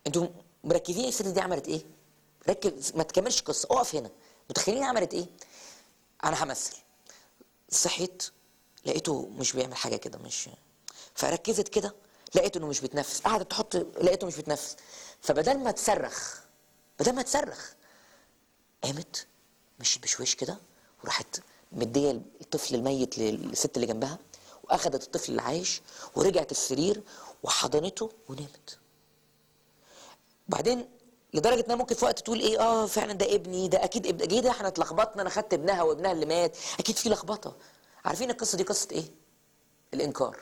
انتوا مركزين الست دي عملت ايه ركز ما تكملش قصه اقف هنا متخيلين عملت ايه انا همثل صحيت لقيته مش بيعمل حاجه كده مش فركزت كده لقيت انه مش بيتنفس قعدت تحط لقيته مش بيتنفس فبدل ما تصرخ بدل ما تصرخ قامت مشيت بشويش كده وراحت مديه الطفل الميت للست اللي جنبها واخدت الطفل اللي عايش ورجعت السرير وحضنته ونامت وبعدين لدرجه انها ممكن في وقت تقول ايه اه فعلا ده ابني ده اكيد ابن ايه ده احنا اتلخبطنا انا خدت ابنها وابنها اللي مات اكيد في لخبطه عارفين القصه دي قصه ايه الانكار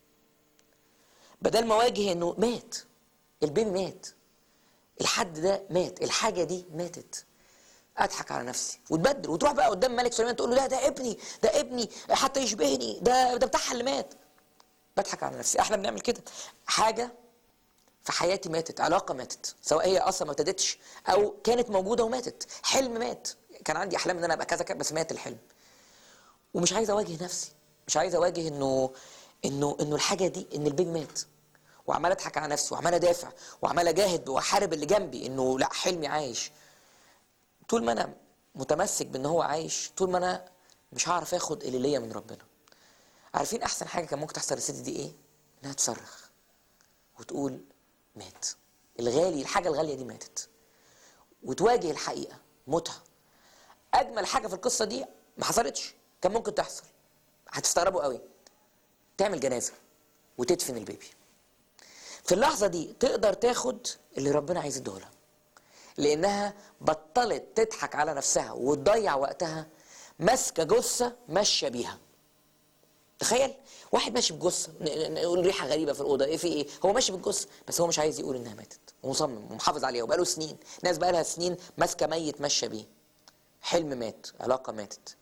بدل ما اواجه انه مات البين مات الحد ده مات الحاجه دي ماتت اضحك على نفسي وتبدل وتروح بقى قدام ملك سليمان تقول له لا ده ابني ده ابني حتى يشبهني ده ده بتاعها اللي مات بضحك على نفسي احنا بنعمل كده حاجه في حياتي ماتت علاقه ماتت سواء هي اصلا ما ابتدتش او كانت موجوده وماتت حلم مات كان عندي احلام ان انا ابقى كذا كذا بس مات الحلم ومش عايز اواجه نفسي مش عايز اواجه انه انه انه الحاجه دي ان البيج مات وعمال اضحك على نفسي وعمال ادافع وعمال اجاهد واحارب اللي جنبي انه لا حلمي عايش طول ما انا متمسك بان هو عايش طول ما انا مش هعرف اخد اللي ليا من ربنا عارفين احسن حاجه كان ممكن تحصل للست دي ايه انها تصرخ وتقول مات الغالي الحاجه الغاليه دي ماتت وتواجه الحقيقه موتها اجمل حاجه في القصه دي ما حصلتش كان ممكن تحصل هتستغربوا قوي تعمل جنازه وتدفن البيبي في اللحظه دي تقدر تاخد اللي ربنا عايز يديهولها لانها بطلت تضحك على نفسها وتضيع وقتها ماسكه جثه ماشيه بيها تخيل واحد ماشي بجثه ن- ن- نقول ريحه غريبه في الاوضه ايه في ايه هو ماشي بالجثه بس هو مش عايز يقول انها ماتت ومصمم ومحافظ عليها وبقاله سنين ناس بقالها سنين ماسكه ميت ماشيه بيه حلم مات علاقه ماتت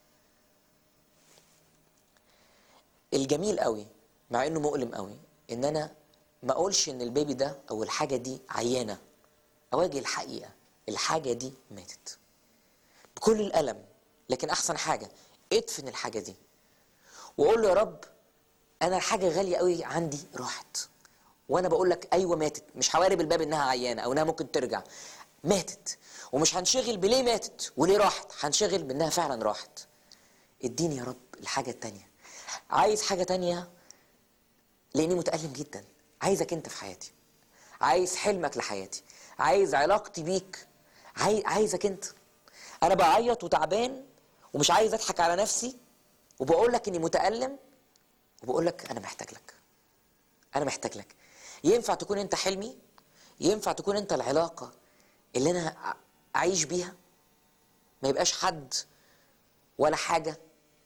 الجميل قوي مع انه مؤلم قوي ان انا ما اقولش ان البيبي ده او الحاجه دي عيانه اواجه الحقيقه الحاجه دي ماتت بكل الالم لكن احسن حاجه ادفن الحاجه دي واقول له يا رب انا الحاجه غاليه قوي عندي راحت وانا بقول لك ايوه ماتت مش هوارب الباب انها عيانه او انها ممكن ترجع ماتت ومش هنشغل بليه ماتت وليه راحت هنشغل بانها فعلا راحت اديني يا رب الحاجه التانيه عايز حاجه تانيه لاني متالم جدا عايزك انت في حياتي عايز حلمك لحياتي عايز علاقتي بيك عاي... عايزك انت انا بعيط وتعبان ومش عايز اضحك على نفسي وبقول لك اني متالم وبقول لك انا محتاج لك انا محتاج لك ينفع تكون انت حلمي ينفع تكون انت العلاقه اللي انا ع- اعيش بيها ما يبقاش حد ولا حاجه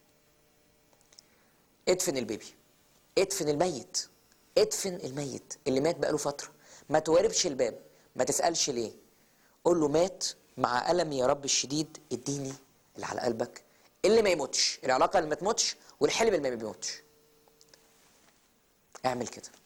ادفن البيبي ادفن الميت ادفن الميت اللي مات بقاله فتره ما تواربش الباب ما تسالش ليه قول له مات مع ألمي يا رب الشديد اديني اللي على قلبك اللي ما يموتش العلاقه اللي ما تموتش والحلم اللي ما بيموتش اعمل كده